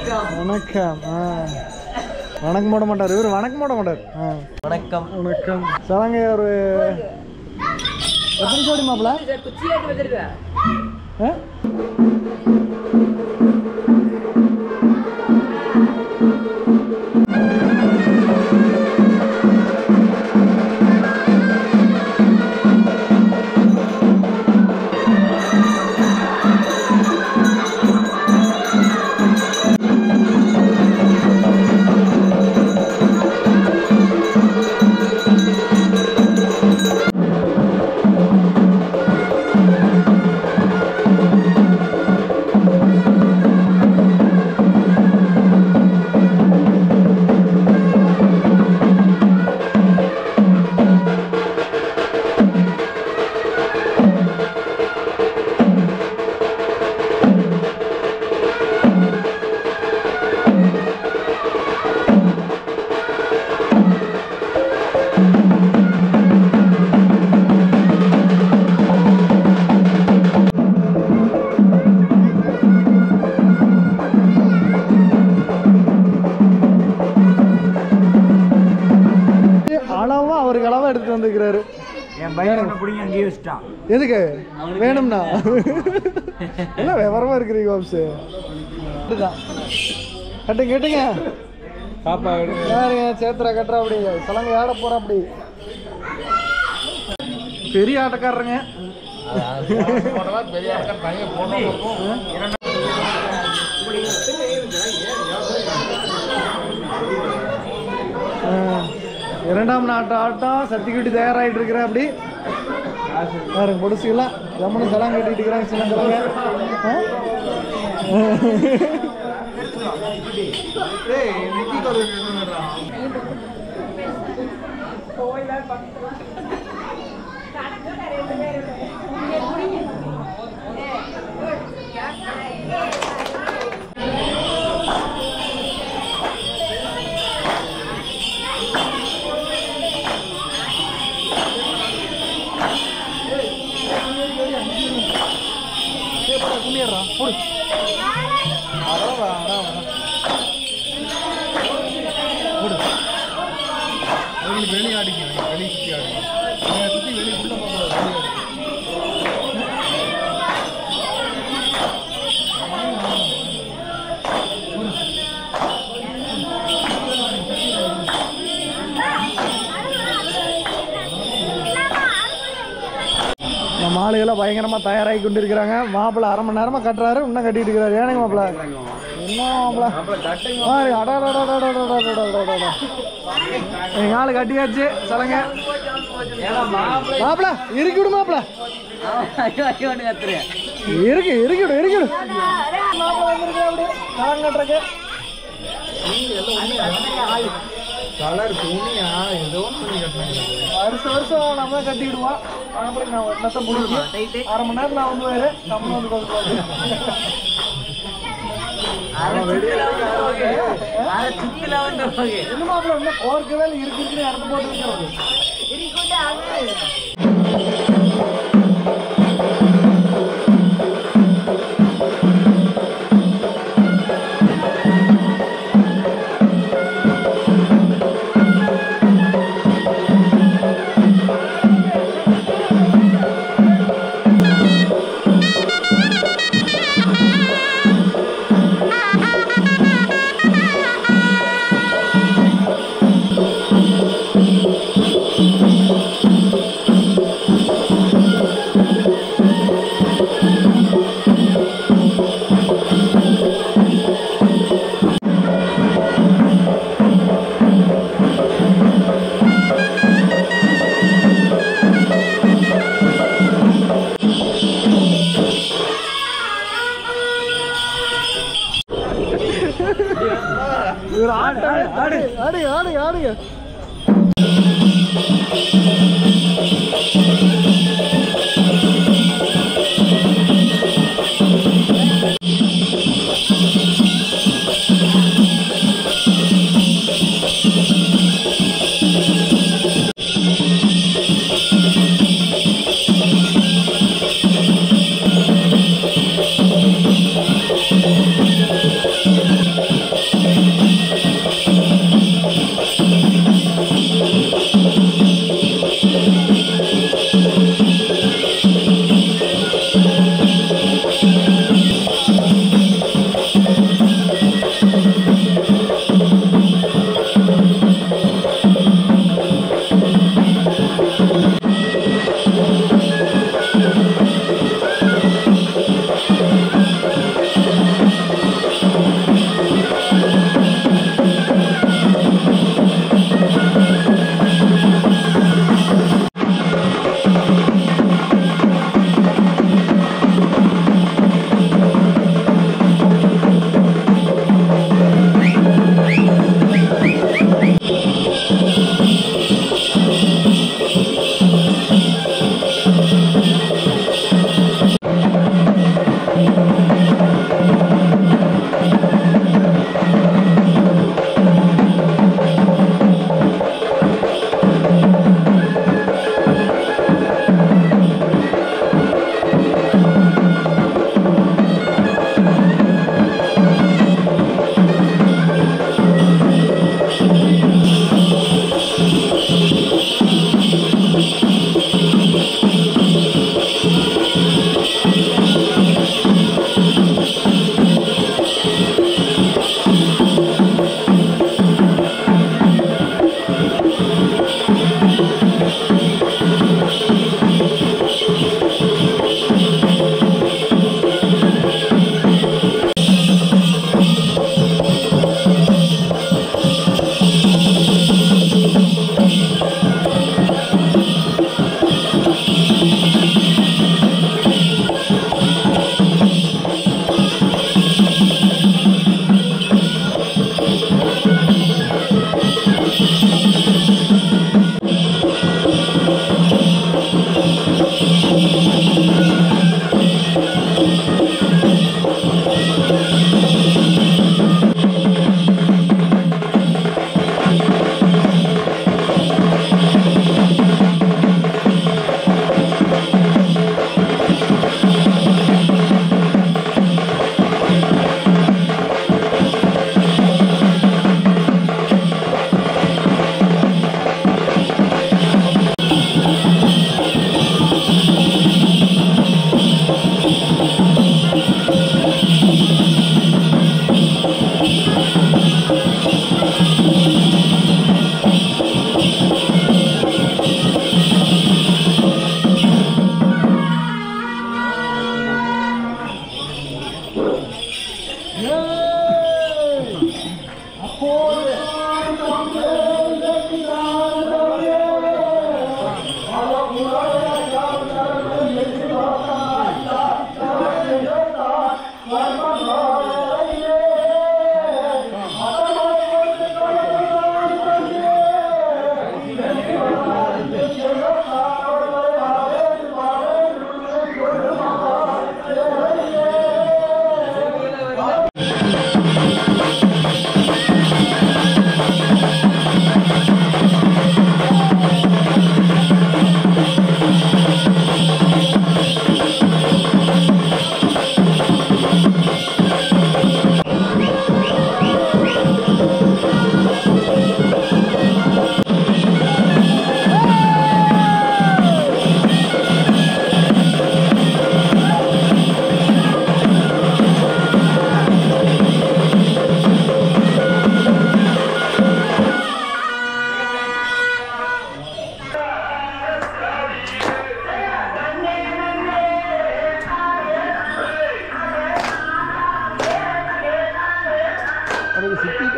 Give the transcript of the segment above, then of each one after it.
வணக்கம் ஆ வணக்கம் போட மாட்டார் இவர் வணக்கம் போட மாட்டார் ஆ வணக்கம் வணக்கம் சலங்கை ஒரு எத்தனை ஜோடி மாப்பிள ஆ? அளவா அவருக்கு அளவா எடுத்து வந்துக்கிறாரு என் பையனை பிடிங்க அங்கேயே வச்சுட்டான் எதுக்கு வேணும்னா எல்லாம் விவரமா இருக்கிறீங்க வாப்ஸ் இதுதான் கட்டுங்க கட்டுங்க பாப்பா யாருங்க சேத்திரா கட்டுறா அப்படி சலங்க ஆட போறா அப்படி பெரிய ஆட்டக்காரருங்க ஆ, இரண்டாம் நாட்டு ஆட்டம் சர்டிஃபிகேட் தயாராகிட்டு இருக்கிற அப்படி பாருங்க பொடுசுலாம் ஜம்முன்னு சலம் கட்டிட்டு இருக்கிறாங்க சின்ன சலங்க ஆ? ஏய், போடா, கும்மிடுறா, போடு. அடவா, அடவா. போடு. அவங்களுக்கு வெளி ஆடிக்க வெளி சுற்றி ஆடிக்க அவங்க சுற்றி வெளி உள்ள போகக்கூடாது வெளி ஆடிக்க நம்ம ஆளுகெல்லாம் பயங்கரமா தயாராகி கொண்டு இருக்கிறாங்க மாப்பிள்ளை அரை மணி நேரமா கட்டுறாரு இன்னும் கட்டிட்டு இருக்கிறாரு ஏனுங்க மாப்பிள்ளை என்ன மாப்பிள்ளை பாரு, அடடடடடடடடடடடடடட. எங்க ஆளு கட்டியாச்சு சொல்லுங்க மாப்பிள்ள இறுக்கி விடு மாப்பிள்ள இருக்கு இறுக்கி விடு இறுக்கி விடு மாப்பிள்ளை வந்திருக்கு அப்படி சலம் கட்டுறக்கு கலர் துணியா ஏதோ பண்ணி கட்டினாங்க வருஷம் வருஷம் நம்ம தான் கட்டி விடுவோம் அப்புறம் நான் என்னத்தை முடிச்சு அரை மணி நேரத்தில் வந்துவாரு நம்ம வந்து கொடுப்பாரு என்ன மாப்பிள்ள இன்னும் கோர்க்கவே இல்லை, இருக்கு இருக்குன்னு இடத்த போட்டு இருக்கிறது இவர் ஆட்டம் ஆடு ஆடு ஆடு ஆடுங்க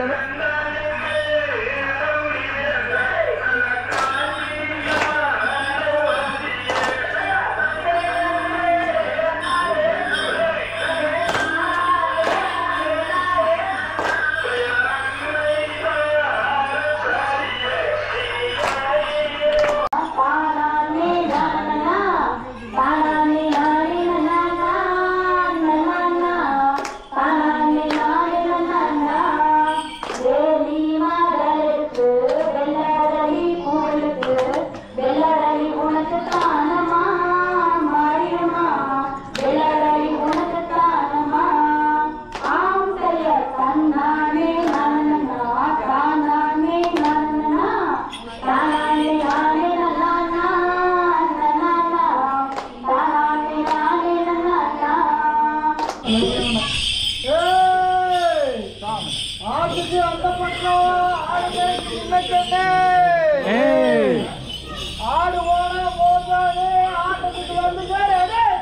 ஆட்டுக்கு அந்த பக்கம் ஆடு சின்ன கண்ணே ஏய் ஆடு போனா போதாது ஆட்டத்துக்கு வந்து சேரு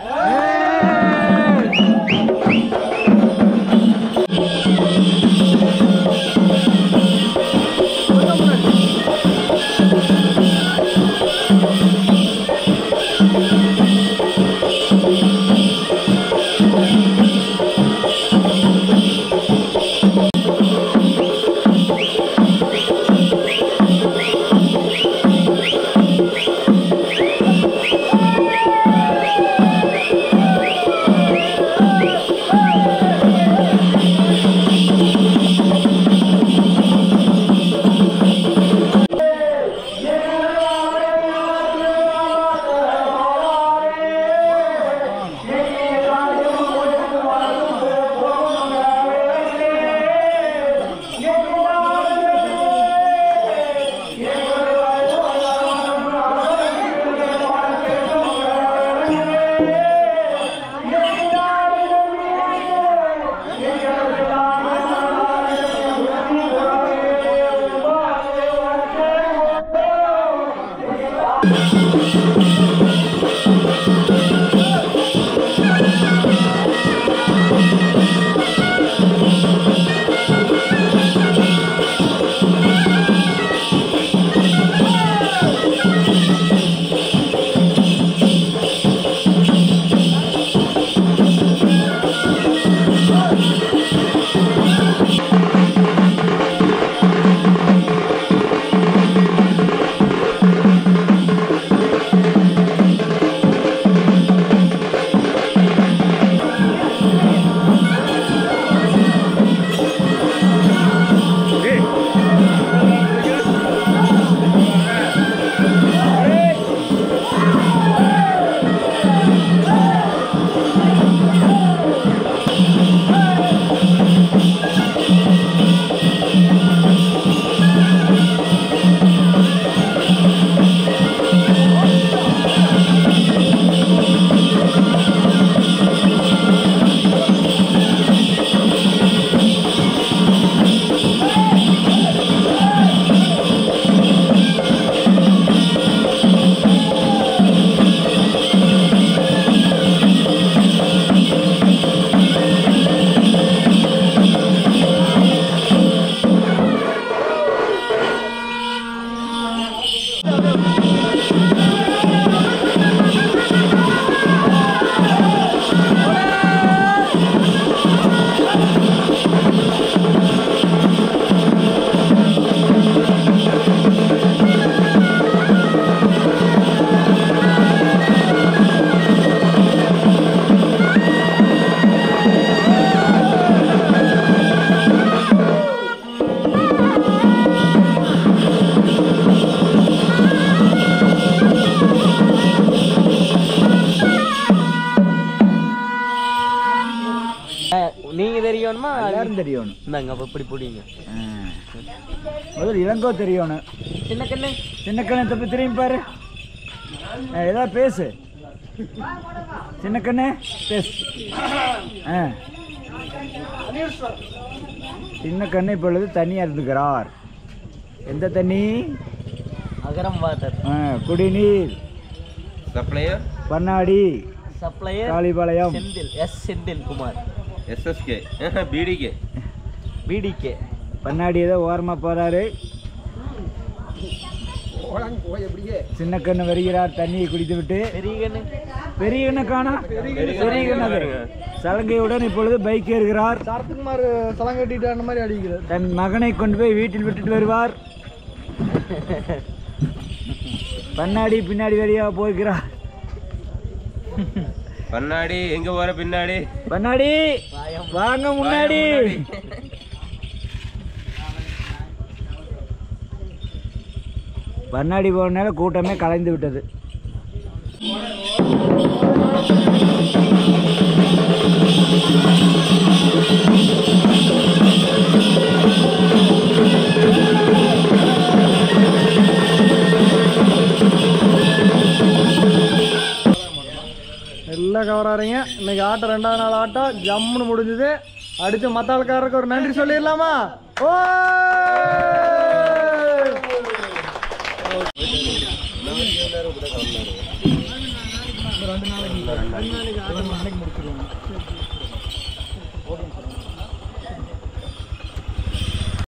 நீங்க தெரியணுமா எல்லாரும் தெரியணும் இந்தாங்க அப்ப இப்படி பிடிங்க ஆ. முதல்ல இளங்கோ தெரியணும் சின்ன கண்ணு சின்ன கண்ணை தப்பி திரும்பி பாரு ஆ, ஏதாவது பேசு சின்ன கண்ணு பேசு ஆ சின்ன கண்ணு இப்பொழுது தண்ணி அருந்துகிறார் எந்த தண்ணி அகரம் வாட்டர் ஆ, குடிநீர் supplier Pannadi supplier Kalipalayam Senthil S Senthil Kumar SSK PTK PTK Pannadi ஏதோ ஓரமாக போகிறாரு சின்ன கண்ணு வருகிறார் தண்ணியை குடித்து விட்டு பெரிய கண்ணு பெரிய கண்ணை காணா பெரிய கண்ணது சலங்கையுடன் இப்பொழுது பைக் ஏறுகிறார் சரத்துக்குமார் சலம் கட்டிட்டு அந்த மாதிரி அடிக்கிறார் தன் மகனை கொண்டு போய் வீட்டில் விட்டுட்டு வருவார் பண்ணாடி பின்னாடி வழியாக போகிறார் பண்ணாடி எங்க போற பின்னாடி பண்ணாடி வாங்க முன்னாடி பண்ணாடி போனால கூட்டமே கலைந்து விட்டது எல்லாம் கவர் ஆறீங்க இன்னைக்கு ஆட்டம் ரெண்டாவது நாள் ஆட்டம் ஜம்முன்னு முடிஞ்சுது அடிச்ச மத்த ஆளுக்காரருக்கு ஒரு நன்றி சொல்லிடலாமா ஓ